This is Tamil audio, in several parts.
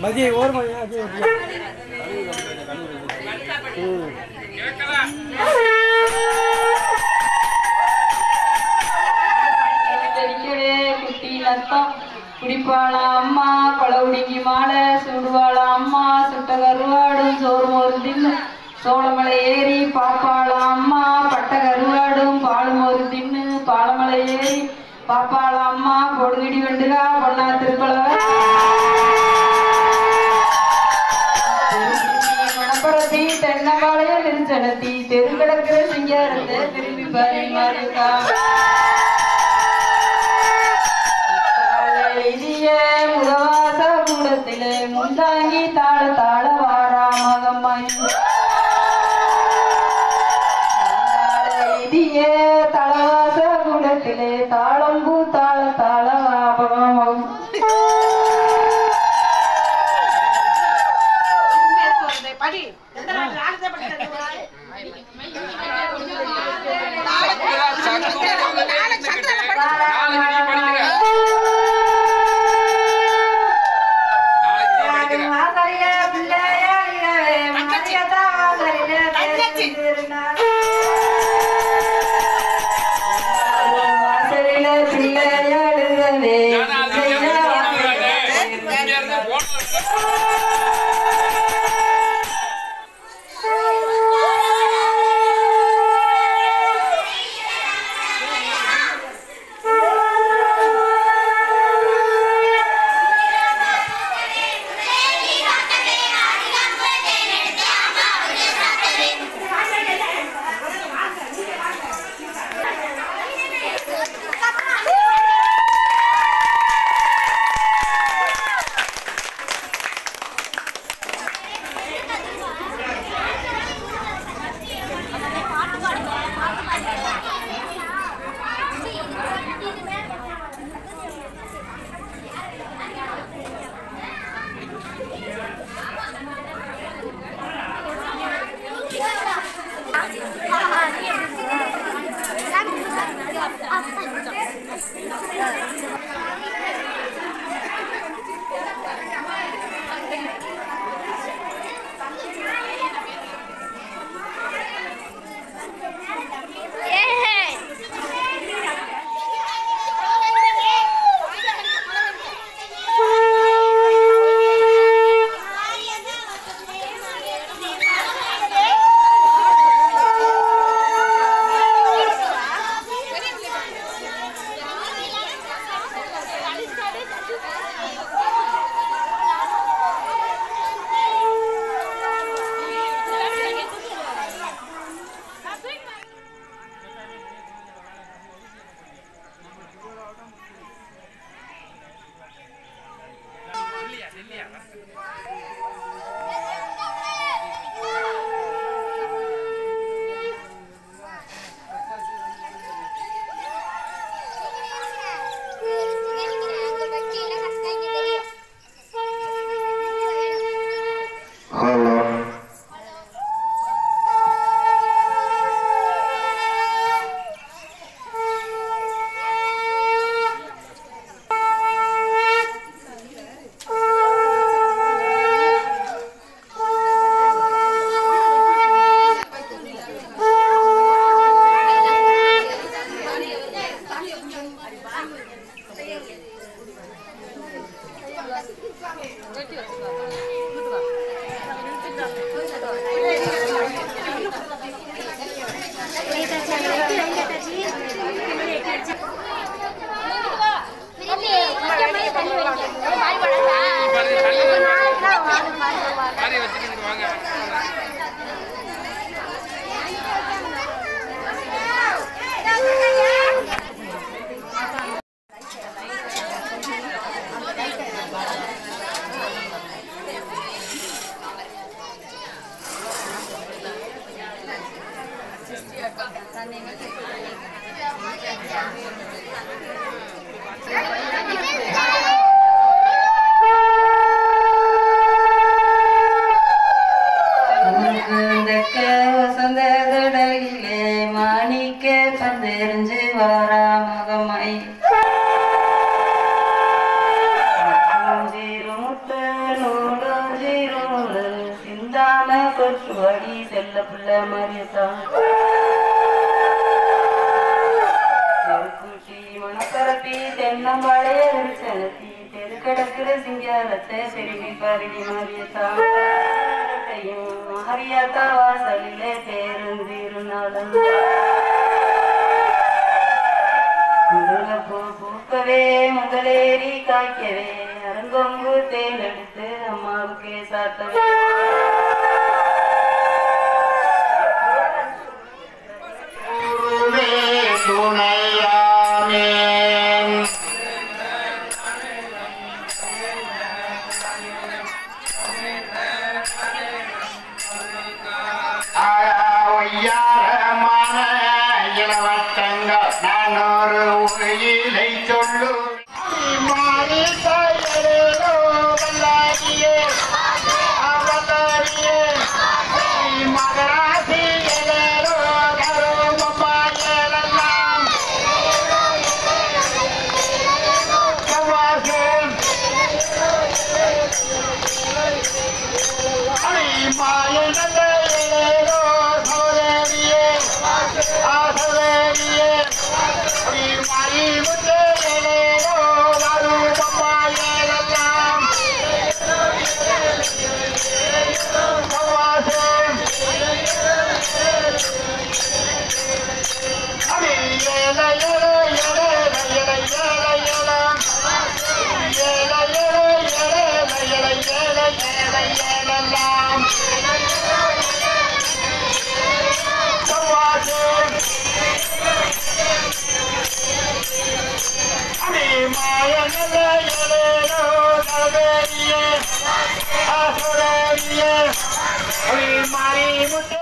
மதிய ஓர் மணி அது ம் தெரிக்கவே குட்டி நத்தம் குடிப்பாளா அம்மா கொலவுடிங்கி மாலை சுடுவாளா அம்மா சுட்ட கருவாடும் சோறு மோறு தின்னு சோளமலை ஏறி பாப்பாளா அம்மா பட்ட கருவாடும் பால் மோறு தின்னு பாலமலை ஏறி பாப்பாளா அம்மா பொடுகிடி வெண்டுகா பொன்னா திருப்பலவ மணப்பரத்தி தென்னம்பாளைய நெருஞ்சனத்தி தெரு கிடக்கிற சிங்காரத்தை திரும்பி பரிமாறிக்கா எழுதிய முதவாச கூடத்திலே முந்தாங்கி தாழ தாழ வாரா மகமாய் எழுதிய தளவாச கூடத்திலே தாளம்பூ தாழ தாழ வாபகம் வாசலிலே பிள்ளையாடிடவே மணியதா வாசலிலே தெரிந்திருந்தார். வாசலிலே பிள்ளையாடுகவே ஹலோ உனக்கு வசந்த கடலிலே மாணிக்க பந்தெறிஞ்சு வாரா மகமாய் முத்த நூல செல்ல பிள்ளை மாறியத்தான் தெருக்கூட்டி மணப்பரப்பி தென்னம்பாளைய செலுத்தி தெரு கிடக்கிற சிங்காரத்தை திரும்பி பருகி மாறியத்தான் மாரியாத்தா வாசலிலே பேருந்திருநாளும் முருங்கப்பூ பூக்கவே முதலேறி காய்க்கவே அருங்கொம்பு தேன் எடுத்து அம்மாவுக்கே சாத்தவே குருவே துணையாமே ஒய்யாரமான இளவட்டங்கள் நானொரு உயிரை சொல்லு மாறி தாயரோ வல்லாரியே அவல்லாரியே மகராசி எதரோ கருமப்பாயலாம் கவாசம் அடி மாயனல்ல எதரோ சோதரியே ஆசதரியே அடி மாயி முத்தே எதரோ கருமப்பாயலாம் கவாசம் அடி ஏல ஏல ஏல ஏல ஏல ஏல ஏல ஏல ஏல ஏல ஏலம் கவாசம் அடி மாயனல்ல எதரோ கருமரியே ஆசதரியே அடி மாயி முத்தே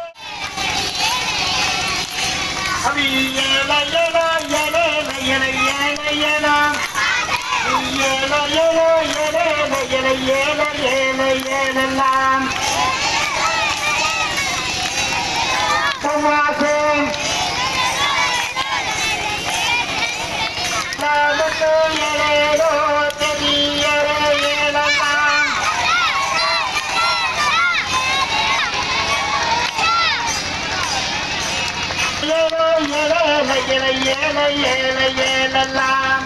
அவி ஏல ஏல ஏல ஏல ஏல ஏல ஏல ஏல ஏல ஏல ஏல ஏல ஏலலாம் சமாசம் நமக்கு ஏலேலோ தெரியல ஏலலாம் ஏல ஏல ஏல ஏல ஏல ஏலலாம்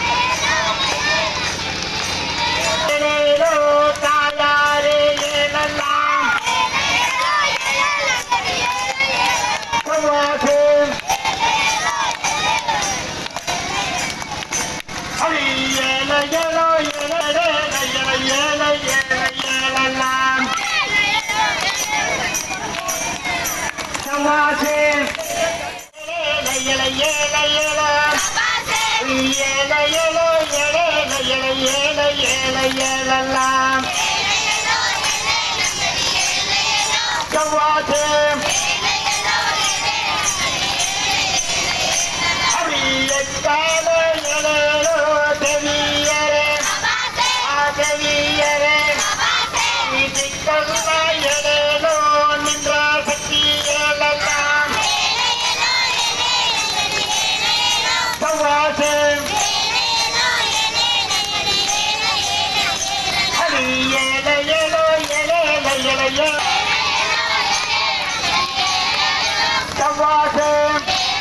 ஏலேலோ தாயாரே ஏலலாம் சமாசம் அடி ஏல ஏல ஏல ஏல ஏல ஏல ஏலலாம் சமாசம் ஏல ஏல ஏல ஏல ஏல ஏல ஏல ஏல ஏல ஏலலாம் சமாசம் அடி எட்டால ஏலேலோ தெரியரே ஆதரியரே இதுக்கல்ல ஏலேலோ நின்ற சக்தி ஏலலாம் சவாசம் அடி ஏல ஏலோ ஏலேல ஏல ஏல சவாசம்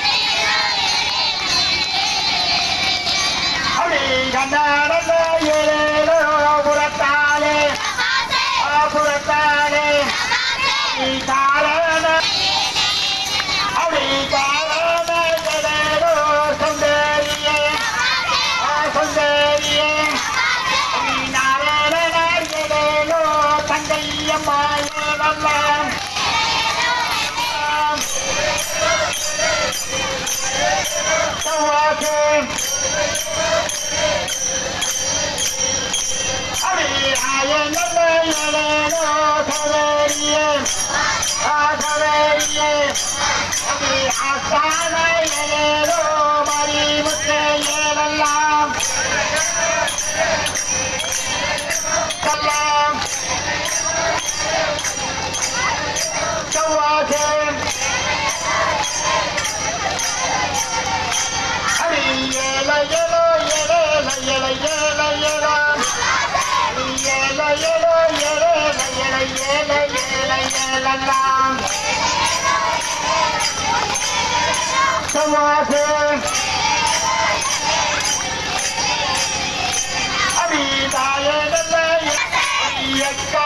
அடி கண்டாடல ஏலேலோ புறத்தாலே புறத்தாலே காரண அடி காரண ஏலேலோ சுந்தரியே சுந்தரியே நாராயண ஏலேலோ தங்கையம்மா ஏலல்லாம் சவாசம் அடி ஆயனல்ல ஏலேலோ சவரியே ஆசவரியே அடி ஆசான ஏலேலோ மறிமுத்து ஏலல்லாம் கல்லாம் சவாசம் அடி ஏல ஏல ஏல ஏல ஏல ஏல ஏல ஏல ஏல ஏல ஏல ஏல ஏலலாம் சமாசே அடிதாய நல்ல ஐயக்கா